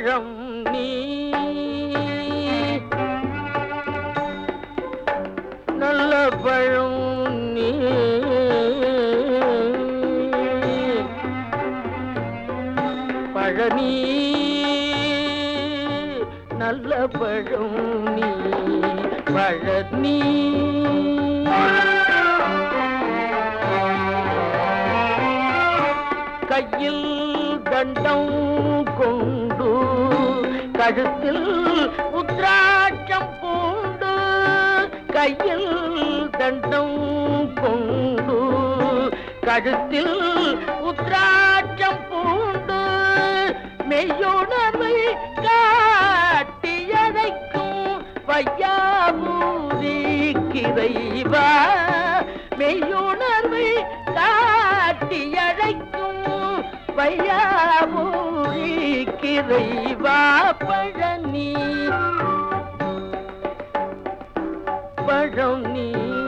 பழம் நீ நல்ல பழம் நீ பழனி நல்ல பழம் நீ பழனி கையில் தண்டம் கொண்டு கழுத்தில் உத்ராட்சம் பூண்டு கையில் தண்டம் கொண்டு கழுத்தில் உத்ராட்சம் பூண்டு மெய்யுணர்வை காட்டியதைக்கும் வையாபூதி கிரைவா மெய்யுணர்வை காட்டியழைக்கும் வையாபூரி கிரைவா பழனி பழம் நீ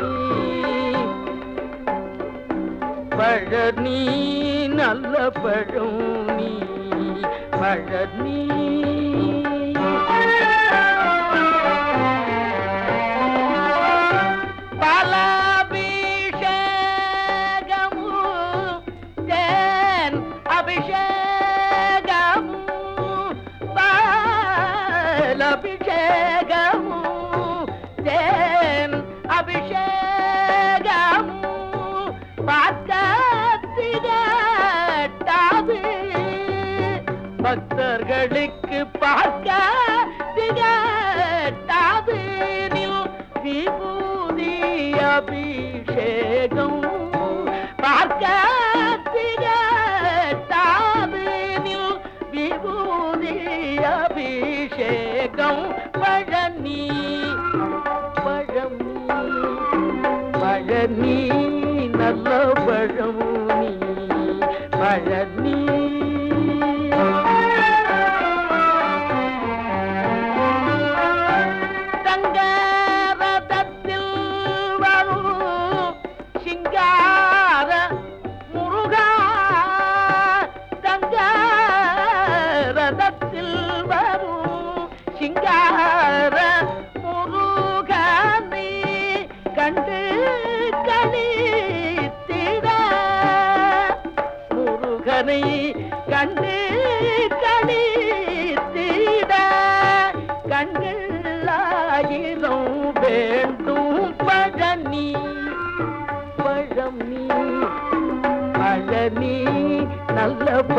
பழனி நல்ல பழம் நீ பழனி பாலாபிஷேகமு தேன் அபிஷேகமு பாலாபிஷேகமு தேன் அபிஷேகமு பார்க்காது பக்தர்களுக்கு பார்க்க திகட்டாது விபூதி அபிஷேகம் பார்க்க திகட்டாது விபூதி அபிஷேகம் பழனி பழனி பழனி நல்ல பழனி பழனி தங்கரதத்தில் வரும் சிங்கார முருகா தங்கரதத்தில் வரும் சிங்கார முருகனை கண்டு கணித்திட முருகனை கண்டு கணித்திட கண்களாயிரம் வேண்டும் பழனி பழனி பழனி நல்ல